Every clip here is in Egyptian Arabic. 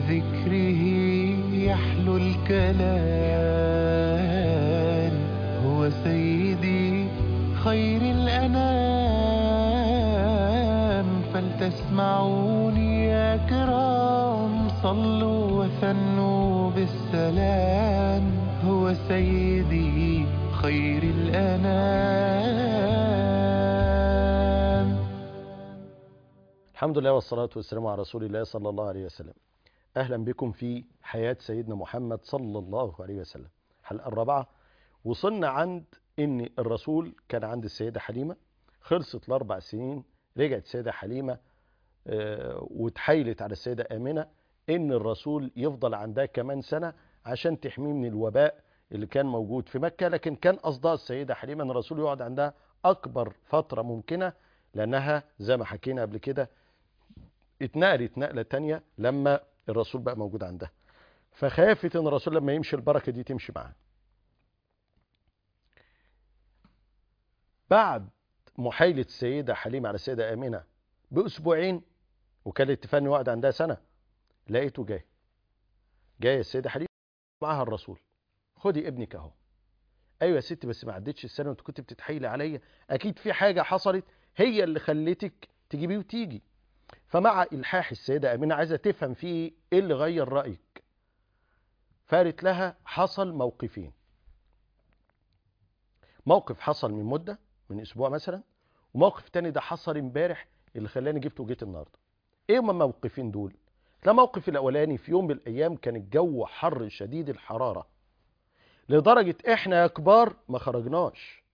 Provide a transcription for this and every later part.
بذكره يحلو الكلام هو سيدي خير الأنام فلتسمعوني يا كرام صلوا وثنوا بالسلام هو سيدي خير الأنام الحمد لله والصلاة والسلام على رسول الله صلى الله عليه وسلم أهلا بكم في حياة سيدنا محمد صلى الله عليه وسلم الحلقة الرابعة وصلنا عند إن الرسول كان عند السيدة حليمة خلصت الأربع سنين رجعت السيدة حليمة آه، وتحايلت على السيدة آمنة إن الرسول يفضل عندها كمان سنة عشان تحميه من الوباء اللي كان موجود في مكة لكن كان قصدها السيدة حليمة إن الرسول يقعد عندها أكبر فترة ممكنة لأنها زي ما حكينا قبل كده اتنقلت نقلة تانية لما الرسول بقى موجود عندها فخافت ان الرسول لما يمشي البركة دي تمشي معاه بعد محايلة السيدة حليمة على السيدة آمنة بأسبوعين وكان الاتفاق انه يقعد عندها سنة لقيته جاي جاي السيدة حليمة معاها الرسول خدي ابنك اهو ايوه يا ستي بس ما عدتش السنة وانت كنت بتتحايلي عليا اكيد في حاجة حصلت هي اللي خلتك تجيبيه وتيجي فمع إلحاح السيدة أمينة عايزة تفهم فيه إيه اللي غير رأيك فقالت لها حصل موقفين موقف حصل من مدة من أسبوع مثلا وموقف تاني ده حصل امبارح اللي خلاني جبت وجيت النهاردة إيه هما الموقفين دول لا موقف الأولاني في يوم من الأيام كان الجو حر شديد الحرارة لدرجة إحنا يا كبار ما خرجناش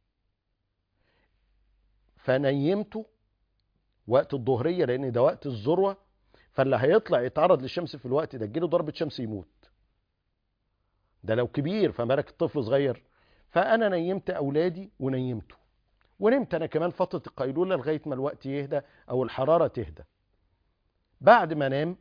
فنيمته وقت الظهريه لان ده وقت الذروه فاللي هيطلع يتعرض للشمس في الوقت ده تجيله ضربه شمس يموت ده لو كبير فما بالك الطفل صغير فانا نيمت اولادي ونيمته ونمت انا كمان فتره القيلوله لغايه ما الوقت يهدى او الحراره تهدى بعد ما نام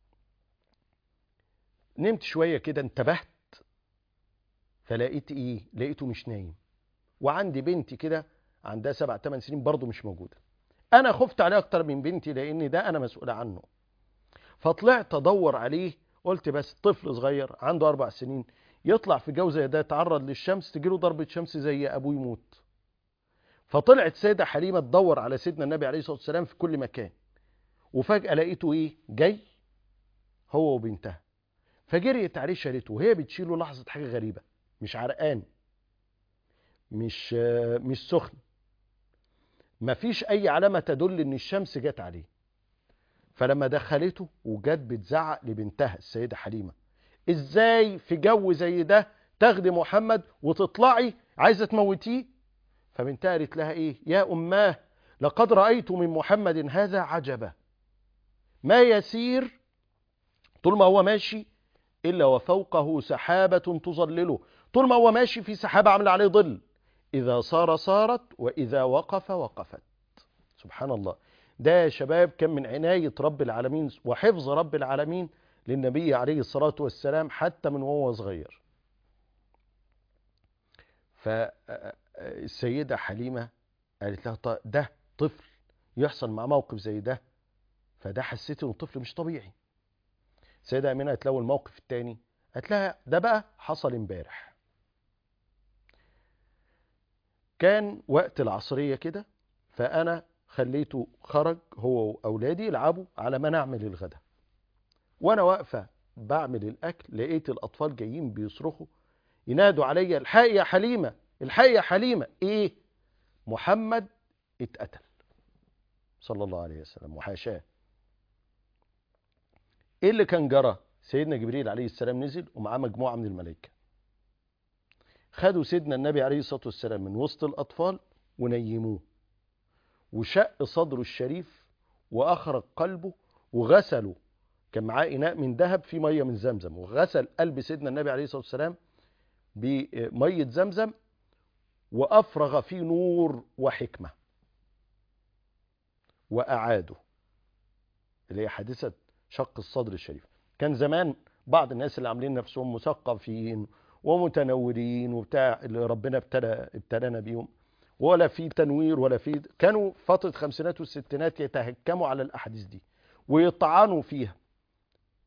نمت شويه كده انتبهت فلقيت ايه لقيته مش نايم وعندي بنتي كده عندها سبع ثمان سنين برضه مش موجوده انا خفت عليه اكتر من بنتي لان ده انا مسؤول عنه فطلعت ادور عليه قلت بس طفل صغير عنده اربع سنين يطلع في جو زي ده يتعرض للشمس تجيله ضربة شمس زي ابوه يموت فطلعت سيدة حليمة تدور على سيدنا النبي عليه الصلاة والسلام في كل مكان وفجأة لقيته ايه جاي هو وبنتها فجريت عليه شالته وهي بتشيله لحظة حاجة غريبة مش عرقان مش مش سخن مفيش اي علامه تدل ان الشمس جت عليه فلما دخلته وجت بتزعق لبنتها السيده حليمه ازاي في جو زي ده تاخدي محمد وتطلعي عايزه تموتيه فبنتها قالت لها ايه يا اماه لقد رايت من محمد هذا عجبا ما يسير طول ما هو ماشي الا وفوقه سحابه تظلله طول ما هو ماشي في سحابه عامله عليه ظل إذا صار صارت وإذا وقف وقفت سبحان الله ده يا شباب كان من عناية رب العالمين وحفظ رب العالمين للنبي عليه الصلاة والسلام حتى من وهو صغير فالسيدة حليمة قالت لها ده طفل يحصل مع موقف زي ده فده حسيت انه طفل مش طبيعي السيدة أمينة قالت له الموقف الثاني قالت لها ده بقى حصل امبارح كان وقت العصرية كده فأنا خليته خرج هو وأولادي يلعبوا على ما نعمل الغداء وأنا واقفة بعمل الأكل لقيت الأطفال جايين بيصرخوا ينادوا عليا الحق يا حليمة الحق يا حليمة إيه محمد اتقتل صلى الله عليه وسلم وحاشاه إيه اللي كان جرى سيدنا جبريل عليه السلام نزل ومعاه مجموعة من الملائكة خدوا سيدنا النبي عليه الصلاة والسلام من وسط الأطفال ونيموه وشق صدره الشريف وأخرج قلبه وغسلوا كان معاه إناء من ذهب فيه مية من زمزم وغسل قلب سيدنا النبي عليه الصلاة والسلام بمية زمزم وأفرغ فيه نور وحكمة وأعاده اللي هي حادثة شق الصدر الشريف كان زمان بعض الناس اللي عاملين نفسهم مثقفين ومتنورين وبتاع اللي ربنا ابتلى ابتلانا بيهم ولا في تنوير ولا في كانوا فترة الخمسينات والستينات يتهكموا على الأحاديث دي ويطعنوا فيها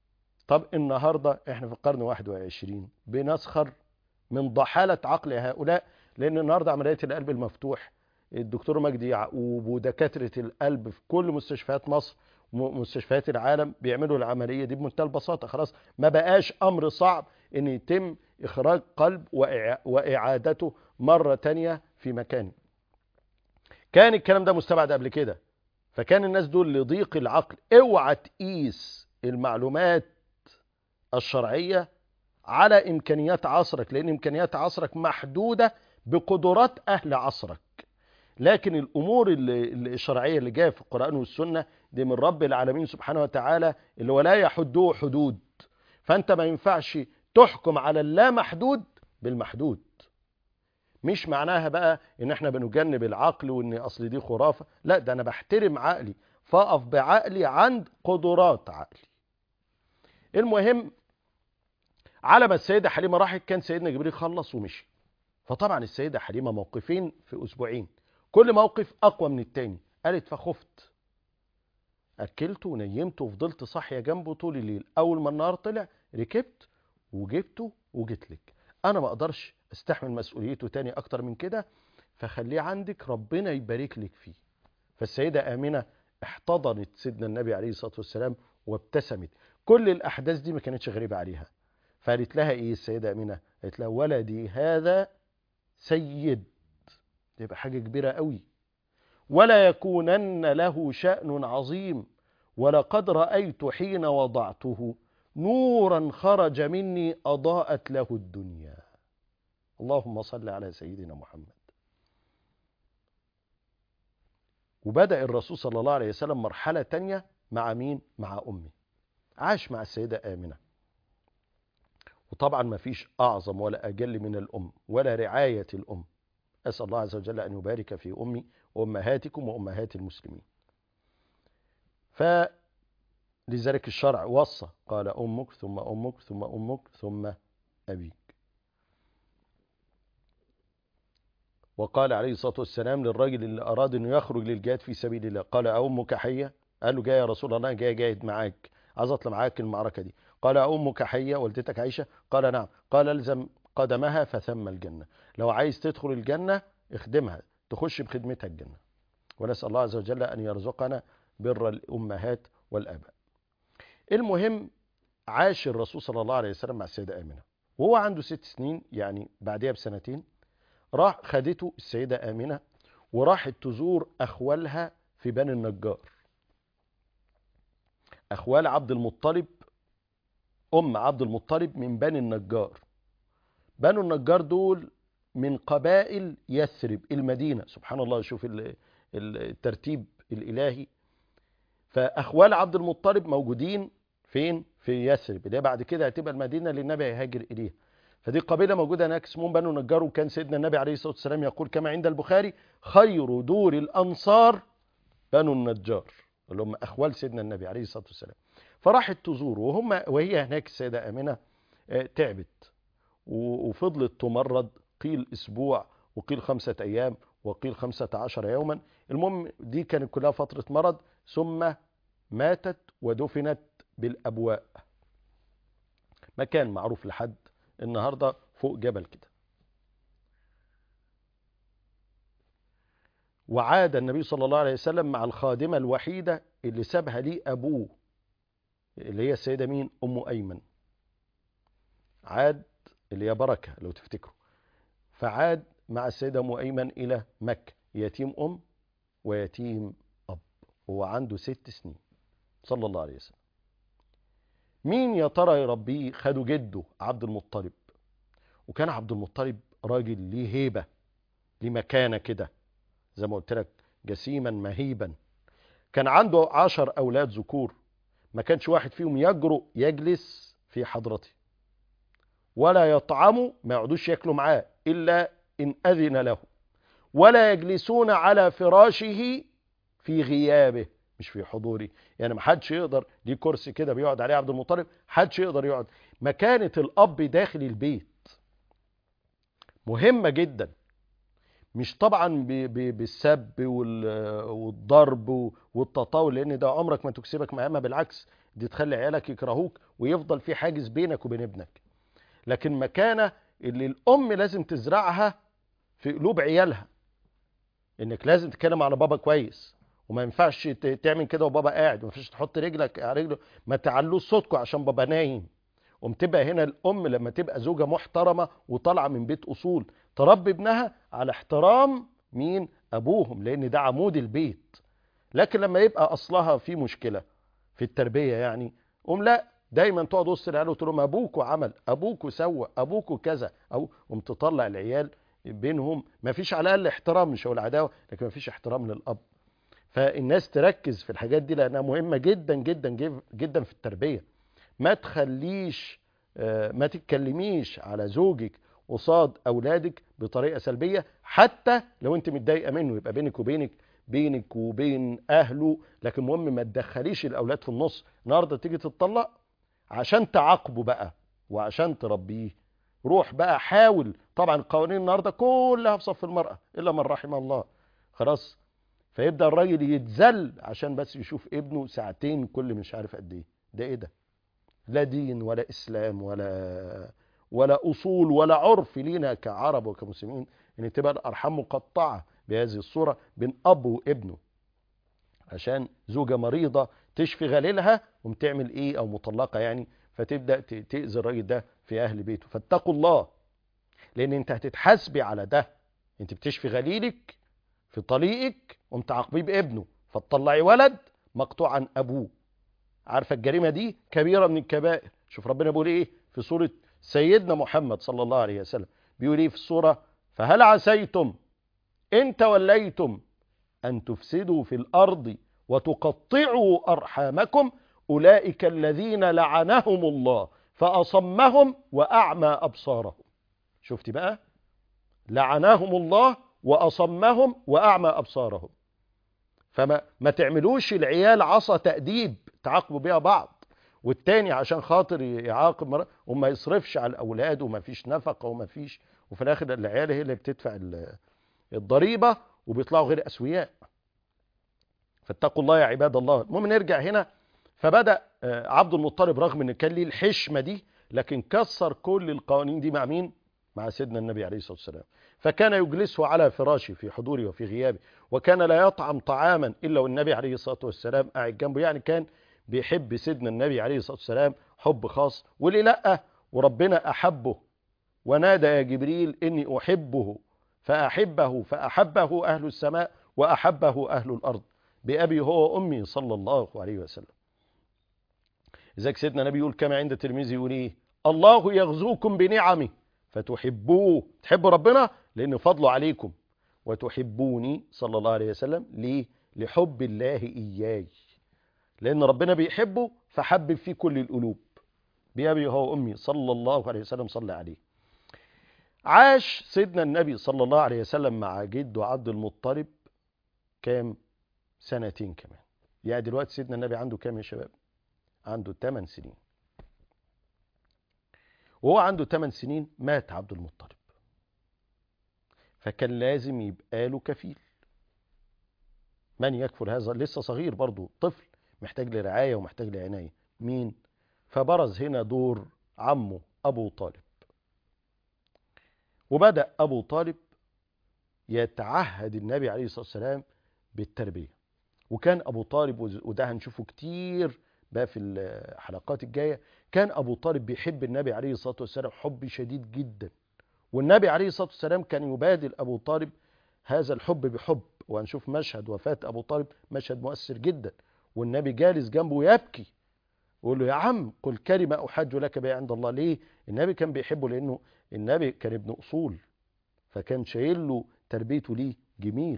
طب النهاردة احنا في القرن 21 بنسخر من ضحالة عقل هؤلاء لان النهاردة عمليات القلب المفتوح الدكتور مجدي يعقوب ودكاترة القلب في كل مستشفيات مصر ومستشفيات العالم بيعملوا العملية دي بمنتهى البساطة خلاص ما بقاش امر صعب ان يتم اخراج قلب وإع- واعادته مرة تانية في مكانه كان الكلام ده مستبعد قبل كده فكان الناس دول لضيق العقل اوعى تقيس المعلومات الشرعية على امكانيات عصرك لان امكانيات عصرك محدودة بقدرات اهل عصرك لكن الامور اللي اللي الشرعيه اللي جايه في القران والسنه دي من رب العالمين سبحانه وتعالى اللي ولا يحده حدود فانت ما ينفعش تحكم على اللا محدود بالمحدود مش معناها بقى ان احنا بنجنب العقل وان اصل دي خرافه لا ده انا بحترم عقلي فاقف بعقلي عند قدرات عقلي المهم على ما السيده حليمه راحت كان سيدنا جبريل خلص ومشي فطبعا السيده حليمه موقفين في اسبوعين كل موقف اقوى من التاني قالت فخفت اكلته ونيمته وفضلت صاحيه جنبه طول الليل اول ما النهار طلع ركبت وجبته وجيت لك انا ما اقدرش استحمل مسؤوليته تاني اكتر من كده فخليه عندك ربنا يبارك لك فيه فالسيده امنه احتضنت سيدنا النبي عليه الصلاه والسلام وابتسمت كل الاحداث دي ما كانتش غريبه عليها فقالت لها ايه السيده امنه قالت لها ولدي هذا سيد يبقى حاجه كبيره قوي ولا يكونن له شأن عظيم ولقد رأيت حين وضعته نورا خرج مني أضاءت له الدنيا اللهم صل على سيدنا محمد وبدأ الرسول صلى الله عليه وسلم مرحلة تانية مع مين؟ مع أمه عاش مع السيدة آمنة وطبعا ما فيش أعظم ولا أجل من الأم ولا رعاية الأم أسأل الله عز وجل أن يبارك في أمي وأمهاتكم وأمهات المسلمين فلذلك الشرع وصى قال أمك ثم أمك ثم أمك ثم أبيك وقال عليه الصلاة والسلام للراجل اللي أراد أنه يخرج للجهاد في سبيل الله قال أمك حية قال له جاي يا رسول الله جاي جاهد معاك عايز أطلع معاك المعركة دي قال أمك حية والدتك عائشة قال نعم قال الزم قدمها فثم الجنة لو عايز تدخل الجنة اخدمها تخش بخدمتها الجنة ونسأل الله عز وجل أن يرزقنا بر الأمهات والآباء المهم عاش الرسول صلى الله عليه وسلم مع السيدة آمنة وهو عنده ست سنين يعني بعدها بسنتين راح خدته السيدة آمنة وراحت تزور أخوالها في بني النجار أخوال عبد المطلب أم عبد المطلب من بني النجار بنو النجار دول من قبائل يثرب المدينة سبحان الله شوف الترتيب الإلهي فأخوال عبد المطلب موجودين فين في يثرب اللي بعد كده هتبقى المدينة اللي النبي هيهاجر إليها فدي قبيلة موجودة هناك اسمهم بنو نجار وكان سيدنا النبي عليه الصلاة والسلام يقول كما عند البخاري خير دور الأنصار بنو النجار اللي هم أخوال سيدنا النبي عليه الصلاة والسلام فراحت تزور وهم وهي هناك السيدة آمنة تعبت وفضلت تمرض قيل اسبوع وقيل خمسة ايام وقيل خمسة عشر يوما المهم دي كانت كلها فترة مرض ثم ماتت ودفنت بالابواء مكان معروف لحد النهاردة فوق جبل كده وعاد النبي صلى الله عليه وسلم مع الخادمة الوحيدة اللي سابها ليه ابوه اللي هي السيدة مين ام ايمن عاد اللي هي بركة لو تفتكروا فعاد مع السيدة أم أيمن إلى مكة يتيم أم ويتيم أب هو عنده ست سنين صلى الله عليه وسلم مين يا ترى يربيه خدوا جده عبد المطلب وكان عبد المطلب راجل ليه هيبة ليه مكانة كده زي ما قلت لك جسيما مهيبا كان عنده عشر أولاد ذكور ما كانش واحد فيهم يجرؤ يجلس في حضرته ولا يطعموا ما يقعدوش ياكلوا معاه إلا إن أذن له ولا يجلسون على فراشه في غيابه مش في حضوره يعني ما حدش يقدر دي كرسي كده بيقعد عليه عبد المطلب حدش يقدر يقعد مكانة الأب داخل البيت مهمة جدا مش طبعا ب- ب- بالسب وال- والضرب والتطاول لان ده عمرك ما تكسبك مهمه بالعكس دي تخلي عيالك يكرهوك ويفضل في حاجز بينك وبين ابنك لكن مكانه اللي الام لازم تزرعها في قلوب عيالها انك لازم تتكلم على بابا كويس وما ينفعش ت- تعمل كده وبابا قاعد ما ينفعش تحط رجلك على رجله ما تعلوش صوتكم عشان بابا نايم قوم تبقى هنا الام لما تبقى زوجه محترمه وطالعه من بيت اصول تربي ابنها على احترام مين ابوهم لان ده عمود البيت لكن لما يبقى اصلها في مشكله في التربيه يعني قوم لا دايما تقعد وسط العيال وتقول لهم ابوكوا عمل ابوكوا سوى ابوكوا كذا او قوم تطلع العيال بينهم ما فيش على الاقل احترام مش هقول عداوه لكن ما فيش احترام للاب فالناس تركز في الحاجات دي لانها مهمه جدا جدا جد- جدا في التربيه ما تخليش آه، ما تتكلميش على زوجك قصاد اولادك بطريقه سلبيه حتى لو انت متضايقه منه يبقى بينك وبينك بينك وبين اهله لكن المهم ما تدخليش الاولاد في النص النهارده تيجي تتطلق عشان تعاقبه بقى وعشان تربيه روح بقى حاول طبعا القوانين النهارده كلها في صف المراه الا من رحم الله خلاص فيبدا الراجل يتذل عشان بس يشوف ابنه ساعتين كل مش عارف قد ايه ده ايه ده لا دين ولا اسلام ولا ولا اصول ولا عرف لينا كعرب وكمسلمين ان تبقى الارحام مقطعه بهذه الصوره بين اب وابنه عشان زوجه مريضه تشفي غليلها وبتعمل ايه او مطلقه يعني فتبدا ت- تاذي الراجل ده في اهل بيته فاتقوا الله لان انت هتتحاسبي على ده انت بتشفي غليلك في طليقك قمت عاقبيه بابنه فتطلعي ولد مقطوع عن ابوه عارفه الجريمه دي كبيره من الكبائر شوف ربنا بيقول ايه في سوره سيدنا محمد صلى الله عليه وسلم بيقول ايه في السوره فهل عسيتم ان توليتم ان تفسدوا في الارض وتقطعوا ارحامكم اولئك الذين لعنهم الله فاصمهم واعمى ابصارهم شفتي بقى لعنهم الله واصمهم واعمى ابصارهم فما ما تعملوش العيال عصا تأديب تعاقبوا بيها بعض والتاني عشان خاطر يعاقب مرة وما يصرفش على الاولاد وما فيش نفقه وما فيش وفي الاخر العيال هي اللي بتدفع ال- الضريبه وبيطلعوا غير اسوياء فاتقوا الله يا عباد الله المهم نرجع هنا فبدا آه، عبد المطلب رغم ان كان ليه الحشمه دي لكن كسر كل القوانين دي مع مين مع سيدنا النبي عليه الصلاه والسلام فكان يجلسه على فراشه في حضوره وفي غيابه وكان لا يطعم طعاما الا والنبي عليه الصلاه والسلام قاعد جنبه يعني كان بيحب سيدنا النبي عليه الصلاه والسلام حب خاص وليه لا وربنا احبه ونادى يا جبريل اني احبه فاحبه فاحبه اهل السماء واحبه اهل الارض بابي هو وامي صلى الله عليه وسلم لذلك سيدنا النبي يقول كما عند الترمذي يقول ايه الله يغزوكم بنعمه فتحبوه تحبوا ربنا لان فضله عليكم وتحبوني صلى الله عليه وسلم ليه لحب الله اياي لان ربنا بيحبه فحبب فيه كل القلوب بأبي هو أمي صلى الله عليه وسلم صلى عليه عاش سيدنا النبي صلى الله عليه وسلم مع جده عبد المطلب كام سنتين كمان يعني دلوقتي سيدنا النبي عنده كام يا شباب عنده 8 سنين وهو عنده 8 سنين مات عبد المطلب فكان لازم يبقى له كفيل من يكفل هذا لسه صغير برضه طفل محتاج لرعاية ومحتاج لعناية مين فبرز هنا دور عمه أبو طالب وبدأ أبو طالب يتعهد النبي عليه الصلاة والسلام بالتربية وكان أبو طالب وده هنشوفه كتير بقى في الحلقات الجاية كان أبو طالب بيحب النبي عليه الصلاة والسلام حب شديد جدا والنبي عليه الصلاة والسلام كان يبادل أبو طالب هذا الحب بحب وهنشوف مشهد وفاة أبو طالب مشهد مؤثر جدا والنبي جالس جنبه يبكي يقول له يا عم قل كلمة أحج لك بها عند الله ليه النبي كان بيحبه لأنه النبي كان ابن أصول فكان شايل له تربيته ليه جميل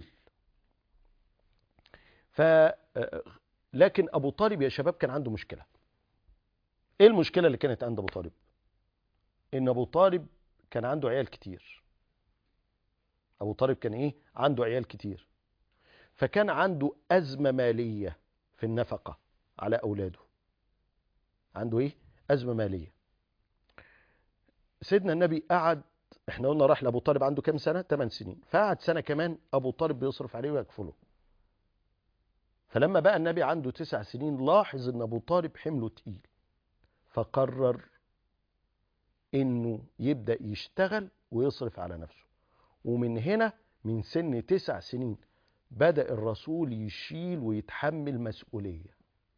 ف لكن أبو طالب يا شباب كان عنده مشكلة إيه المشكلة اللي كانت عند أبو طالب إن أبو طالب كان عنده عيال كتير أبو طالب كان إيه عنده عيال كتير فكان عنده أزمة مالية في النفقة على أولاده عنده إيه أزمة مالية سيدنا النبي قعد احنا قلنا راح لابو طالب عنده كام سنه 8 سنين فقعد سنه كمان ابو طالب بيصرف عليه ويكفله فلما بقى النبي عنده تسع سنين لاحظ ان ابو طالب حمله تقيل فقرر انه يبدا يشتغل ويصرف على نفسه ومن هنا من سن تسع سنين بدا الرسول يشيل ويتحمل مسؤوليه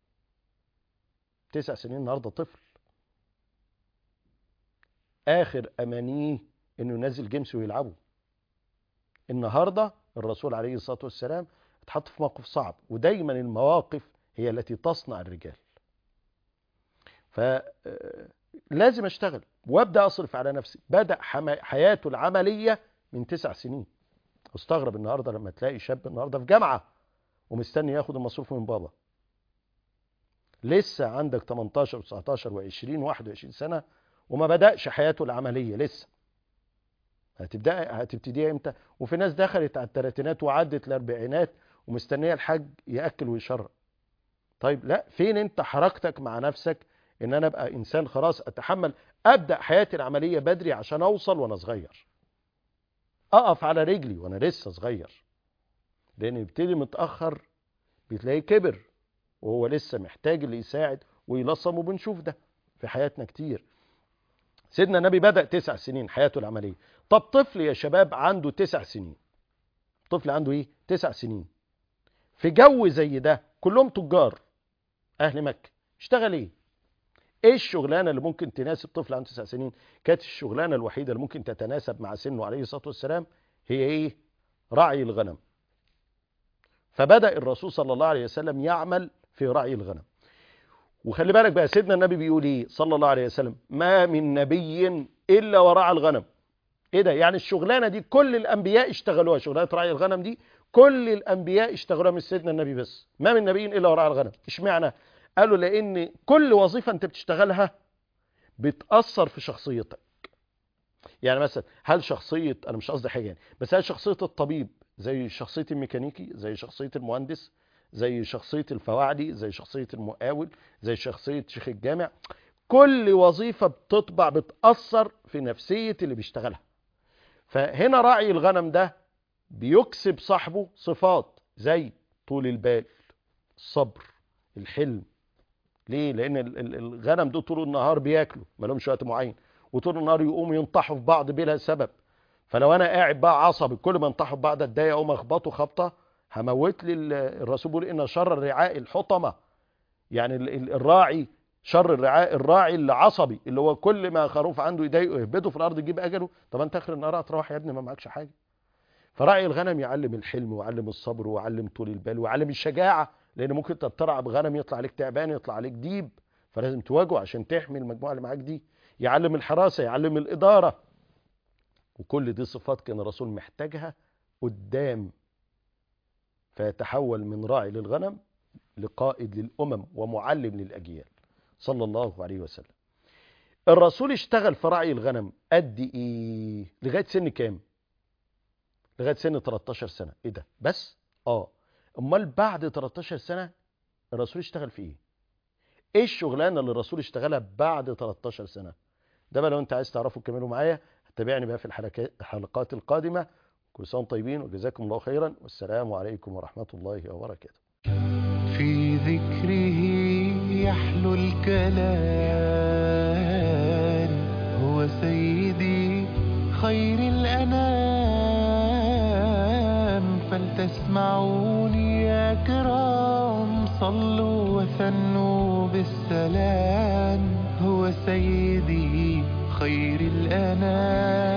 تسع سنين النهارده طفل اخر امانيه انه ينزل جيمس ويلعبوا النهارده الرسول عليه الصلاه والسلام اتحط في موقف صعب ودايما المواقف هي التي تصنع الرجال فلازم اشتغل وابدا اصرف على نفسي بدا حما- حياته العمليه من تسع سنين استغرب النهارده لما تلاقي شاب النهارده في جامعه ومستني ياخد المصروف من بابا لسه عندك 18 و19 و20 21 سنه وما بداش حياته العمليه لسه هتبدا هتبتديها امتى وفي ناس دخلت على الثلاثينات وعدت الاربعينات ومستنيه الحاج ياكل ويشرب طيب لا فين انت حركتك مع نفسك ان انا ابقى انسان خلاص اتحمل ابدا حياتي العمليه بدري عشان اوصل وانا صغير اقف على رجلي وانا لسه صغير لان يبتدي متاخر بتلاقيه كبر وهو لسه محتاج اللي يساعد ويلصم وبنشوف ده في حياتنا كتير سيدنا النبي بدأ تسع سنين حياته العملية طب طفل يا شباب عنده تسع سنين طفل عنده ايه تسع سنين في جو زي ده كلهم تجار اهل مكة اشتغل ايه ايه الشغلانة اللي ممكن تناسب طفل عنده تسع سنين كانت الشغلانة الوحيدة اللي ممكن تتناسب مع سنه عليه الصلاة والسلام هي ايه رعي الغنم فبدأ الرسول صلى الله عليه وسلم يعمل في رعي الغنم وخلي بالك بقى سيدنا النبي بيقول ايه صلى الله عليه وسلم ما من نبي الا ورعى الغنم ايه ده يعني الشغلانه دي كل الانبياء اشتغلوها شغلانه رعي الغنم دي كل الانبياء اشتغلوها مش سيدنا النبي بس ما من نبي الا ورعى الغنم اشمعنى قالوا لان كل وظيفه انت بتشتغلها بتاثر في شخصيتك يعني مثلا هل شخصيه انا مش قصدي حاجه يعني بس هل شخصيه الطبيب زي شخصيه الميكانيكي زي شخصيه المهندس زي شخصيه الفواعلي زي شخصيه المقاول زي شخصيه شيخ الجامع كل وظيفه بتطبع بتاثر في نفسيه اللي بيشتغلها فهنا راعي الغنم ده بيكسب صاحبه صفات زي طول البال الصبر الحلم ليه لان ال- ال- الغنم دول طول النهار بياكلوا ما لهمش وقت معين وطول النهار يقوموا ينطحوا في بعض بلا سبب فلو انا قاعد بقى عصبي كل ما ينطحوا في بعض اتضايق اقوم اخبطه خبطه هموت لي ال- الرسول بيقول ان شر الرعاء الحطمه يعني ال- ال- الراعي شر الرعاء الراعي اللي عصبي اللي هو كل ما خروف عنده يضايقه يهبده في الارض يجيب اجله طب انت اخر النهار هتروح يا ابني ما معكش حاجه فراعي الغنم يعلم الحلم ويعلم الصبر ويعلم طول البال ويعلم الشجاعه لان ممكن انت بترعى بغنم يطلع عليك تعبان يطلع عليك ديب فلازم تواجهه عشان تحمي المجموعه اللي معاك دي يعلم الحراسه يعلم الاداره وكل دي صفات كان الرسول محتاجها قدام فيتحول من راعي للغنم لقائد للامم ومعلم للاجيال صلى الله عليه وسلم الرسول اشتغل في رعي الغنم قد ايه لغايه سن كام لغايه سن 13 سنه ايه ده بس اه امال بعد 13 سنه الرسول اشتغل في ايه ايه الشغلانه اللي الرسول اشتغلها بعد 13 سنه ده بقى لو انت عايز تعرفه كملوا معايا تابعني بقى في الحلقات الحلقات القادمه كل سنه وانتم طيبين وجزاكم الله خيرا والسلام عليكم ورحمه الله وبركاته في ذكره يحلو الكلام هو سيدي خير الأنام فلتسمعوني يا كرام صلوا وثنوا بالسلام هو سيدي خير الأنام